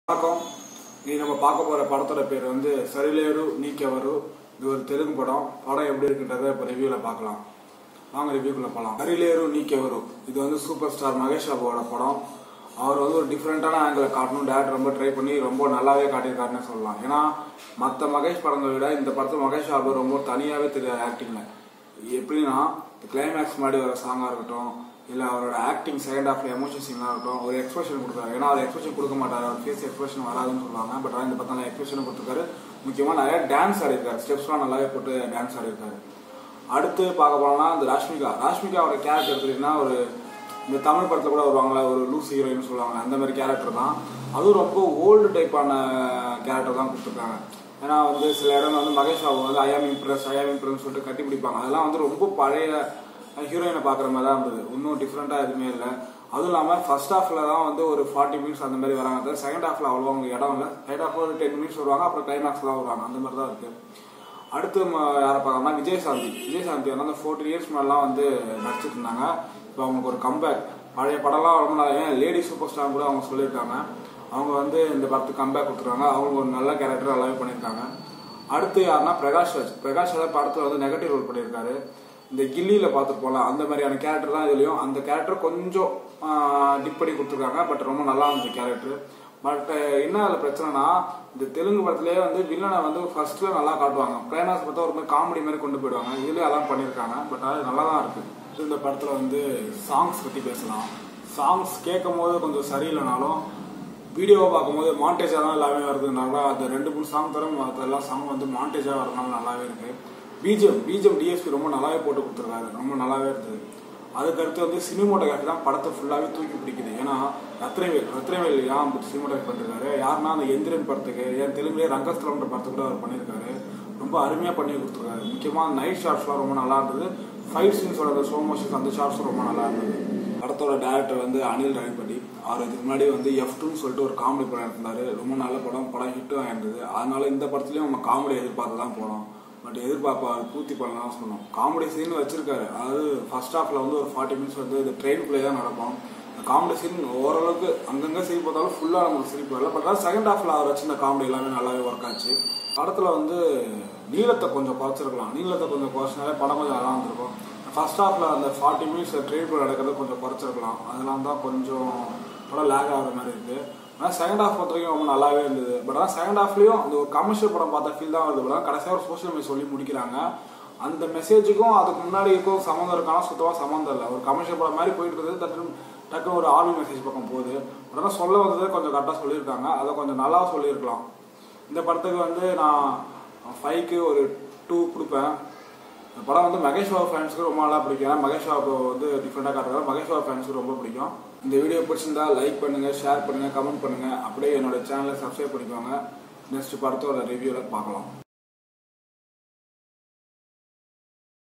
வணக்கம் நீ நம்ம பார்க்க போற படத்தோட பேர் வந்து சரிலேரு நீக்கவரு இது ஒரு தெலுங்கு படம் படம் எப்படி இருக்குன்றத இப்போ ரிவ்யூல பார்க்கலாம் வாங்க ரிவ்யூக்குள்ள போகலாம் சரிலேரு நீக்கவரு இது வந்து சூப்பர் ஸ்டார் மகேஷ் பாபுவோட படம் அவர் வந்து ஒரு டிஃப்ரெண்டான ஆங்கிள் காட்டணும் டேரக்டர் ரொம்ப ட்ரை பண்ணி ரொம்ப நல்லாவே காட்டியிருக்காருன்னு சொல்லலாம் ஏன்னா மற்ற மகேஷ் படங்களை விட இந்த படத்தில் மகேஷ் பாபு ரொம்ப தனியாகவே தெரியாது ஆக்டிங்ல எப்படின்னா கிளைமேக்ஸ் மாதிரி வர சாங்காக இருக்கட்டும் இல்லை அவரோட ஆக்டிங் செகண்ட் ஹாஃப்ல எமோஷன் சீனாக இருக்கட்டும் ஒரு எக்ஸ்பிரஷன் கொடுக்குறாரு ஏன்னா அவர் எக்ஸ்பிரஷன் கொடுக்க மாட்டார் அவர் ஃபேஸ் எக்ஸ்பிரஷன் வராதுன்னு சொல்லுவாங்க பட் ஆனால் இந்த பக்கம் எக்ஸ்பிரஷன் கொடுத்துருக்காரு முக்கியமாக நிறைய டான்ஸ் ஆடிருக்காரு ஸ்டெப்ஸ்லாம் நல்லாவே போட்டு டான்ஸ் ஆடிருக்காரு அடுத்து பார்க்க போனோம்னா இந்த ராஷ்மிகா ராஷ்மிகாவோட கேரக்டர் எடுத்துக்கிட்டீங்கன்னா ஒரு இந்த தமிழ் படத்தில் கூட வருவாங்களா ஒரு லூஸ் ஹீரோயின் சொல்லுவாங்க அந்த மாதிரி கேரக்டர் தான் அதுவும் ரொம்ப ஓல்டு டைப்பான கேரக்டர் தான் கொடுத்துருக்காங்க ஏன்னா வந்து சில இடம் வந்து மகேஷ் பாபு வந்து ஐயாம் இம்ப்ரெஸ் ஐயாம் இம்ப்ரெஸ் சொல்லிட்டு கட்டி பிடிப்பாங்க அதெல்லாம் வந்து ரொம்ப பழைய ஹீரோயினை பார்க்குற மாதிரி தான் இருந்தது இன்னும் டிஃப்ரெண்ட்டாக எதுவுமே இல்லை அதுவும் இல்லாமல் ஃபர்ஸ்ட் ஹாஃப்ல தான் வந்து ஒரு ஃபார்ட்டி மினிட்ஸ் அந்த மாதிரி வராங்க செகண்ட் ஹாஃப்ல அவ்வளோ அவங்க இடம் இல்லை செகண்ட் ஹாஃப்ல ஒரு டென் மினிட்ஸ் வருவாங்க அப்புறம் கிளைமேக்ஸ் தான் வருவாங்க அந்த மாதிரி தான் இருக்கு அடுத்து ம- யாரை பார்க்கணும்னா விஜயசாந்தி விஜயசாந்தி வந்து அந்த ஃபோர்ட்டி இயர்ஸ் மேலாம் வந்து நடிச்சிட்டு இருந்தாங்க இப்போ அவங்களுக்கு ஒரு கம்பேக் பழைய படம்லாம் ரொம்ப நல்லா ஏன் லேடி சூப்பர் ஸ்டார் கூட அவங்க சொல்லியிருக்காங்க அவங்க வந்து இந்த படத்துக்கு கம்பேக் கொடுத்துருக்காங்க அவங்க ஒரு நல்ல கேரக்டர் நல்லாவே பண்ணியிருக்காங்க அடுத்து யாருன்னா பிரகாஷ் ராஜ் பிரகாஷ் ராஜ் படத்தில் வந்து நெகட்டிவ் ரோல் பண்ணியிருக்காரு இந்த கில்லியில் பார்த்துருப்போம்ல அந்த மாதிரியான கேரக்டர் தான் இதுலையும் அந்த கேரக்டர் கொஞ்சம் டிப் பண்ணி கொடுத்துருக்காங்க பட் ரொம்ப நல்லா இருந்துச்சு கேரக்டர் பட் என்ன அதில் பிரச்சனைனா இந்த தெலுங்கு படத்துலேயே வந்து வில்லனை வந்து ஃபர்ஸ்ட்ல நல்லா காட்டுவாங்க கிளைமேக்ஸ் பார்த்தா ஒரு மாதிரி காமெடி மாதிரி கொண்டு போயிடுவாங்க இதுலேயும் அதான் பண்ணியிருக்காங்க பட் அது நல்லா தான் இருக்கு இந்த படத்தில் வந்து சாங்ஸ் பற்றி பேசலாம் சாங்ஸ் கேட்கும் போது கொஞ்சம் சரியில்லைனாலும் வீடியோவை பார்க்கும்போது மாண்டேஜாக தான் எல்லாமே வருதுனால அந்த ரெண்டு மூணு சாங் தர மற்ற எல்லா சாங் வந்து மாண்டேஜாக வரனால நல்லாவே இருக்கு பிஜிஎம் பிஜிஎம் டிஎஸ்பி ரொம்ப நல்லாவே போட்டு கொடுத்துருக்காரு ரொம்ப நல்லாவே இருந்தது அதுக்கடுத்து வந்து சினிமோட்டோகிராஃபி தான் படத்தை ஃபுல்லாகவே தூக்கி பிடிக்குது ஏன்னா ரத்னவேல் ரத்னவேல் ஏன் சினிமோட்டோகிராஃபி பண்ணிருக்காரு யாருன்னா அந்த எந்திரன் படத்துக்கு ஏன் தெலுங்குலேயே ரங்கஸ்தலம்ன்ற படத்துக்கு கூட அவர் பண்ணியிருக்காரு ரொம்ப அருமையாக பண்ணி கொடுத்துருக்காரு முக்கியமாக நைட் ஷாட்ஸ்லாம் ரொம்ப நல்லா இருந்தது ஃபைட் சீன்ஸோட அந்த ஸ்லோ மோஷன்ஸ் அந்த ஷாட்ஸும் ரொம்ப நல்லா இருந்தது படத்தோட டேரக்டர் வந்து அனில் ரவிபதி அவர் இதுக்கு முன்னாடி வந்து எஃப் டூன்னு சொல்லிட்டு ஒரு காமெடி படம் எடுத்திருந்தாரு ரொம்ப நல்ல படம் படம் ஹிட்டும் ஆயிருந்தது அதனால இந்த படத்துலயும் நம்ம காமெடி எதிர்பார்த்து தான் போனோம் பட் எதிர்பார்ப்பு அவர் பூர்த்தி பண்ணலாம் சொன்னோம் காமெடி சீன் வச்சிருக்காரு அதாவது ஃபர்ஸ்ட் ஹாஃப்ல வந்து ஒரு ஃபார்ட்டி மினிட்ஸ் வந்து இந்த ட்ரெயின் பிளே தான் நடக்கும் காமெடி சீன் ஓரளவுக்கு அங்கங்க சிரிப்பு பார்த்தாலும் ஃபுல்லாக நமக்கு சிரிப்பு வரல பட் ஆனால் செகண்ட் ஹாஃப்ல அவர் வச்சிருந்த காமெடி எல்லாமே நல்லாவே ஒர்க் ஆச்சு படத்துல வந்து நீளத்தை கொஞ்சம் குறைச்சிருக்கலாம் நீளத்தை கொஞ்சம் குறைச்சினாலே படம் கொஞ்சம் நல்லா இருந்திருக்கும் ஃபர்ஸ்ட் ஹாஃப்ல அந்த ஃபார்ட்டி மினிட்ஸ் ட்ரெயின் பிளே நடக்கிறது கொஞ்சம் குறைச்சிருக்கலாம் அதெல்லாம் தான் கொஞ்சம் படம் லேக் ஆகிற மாதிரி இருக்கு ஆனால் செகண்ட் ஹாஃப் பொறுத்த வரைக்கும் ரொம்ப நல்லாவே இருந்தது பட் ஆனால் செகண்ட் ஹாஃப்லயும் அந்த ஒரு கமர்ஷியல் படம் பார்த்த ஃபீல் தான் வருது பட் கடைசியாக ஒரு சோஷியல் மீடியா சொல்லி முடிக்கிறாங்க அந்த மெசேஜுக்கும் அதுக்கு முன்னாடி இருக்கும் சம்மந்தம் இருக்கானா சுத்தமாக சம்மந்தம் இல்லை ஒரு கமர்ஷியல் படம் மாதிரி போயிட்டு இருக்குது டக்குனு டக்குனு ஒரு ஆர்மி மெசேஜ் பக்கம் போகுது பட் ஆனால் சொல்ல வந்தது கொஞ்சம் கரெக்டாக சொல்லியிருக்காங்க அதை கொஞ்சம் நல்லா சொல்லியிருக்கலாம் இந்த படத்துக்கு வந்து நான் ஃபைவ்க்கு ஒரு டூ கொடுப்பேன் இந்த படம் வந்து மகேஷ் பாபு ஃபேன்ஸுக்கு ரொம்ப நல்லா பிடிக்கும் ஏன்னா மகேஷ் பாபு வந்து டிஃப்ரெண்டாக காட்டுறாரு மகேஷ் பாபு ஃபேன்ஸுக்கு ரொம்ப பிடிக்கும் இந்த வீடியோ பிடிச்சிருந்தா லைக் பண்ணுங்க ஷேர் பண்ணுங்க கமெண்ட் பண்ணுங்க அப்படியே என்னோட சேனலை சப்ஸ்கிரைப் பண்ணிக்கோங்க நெக்ஸ்ட் படத்தோட ரிவ்யூவில் பார்க்கலாம்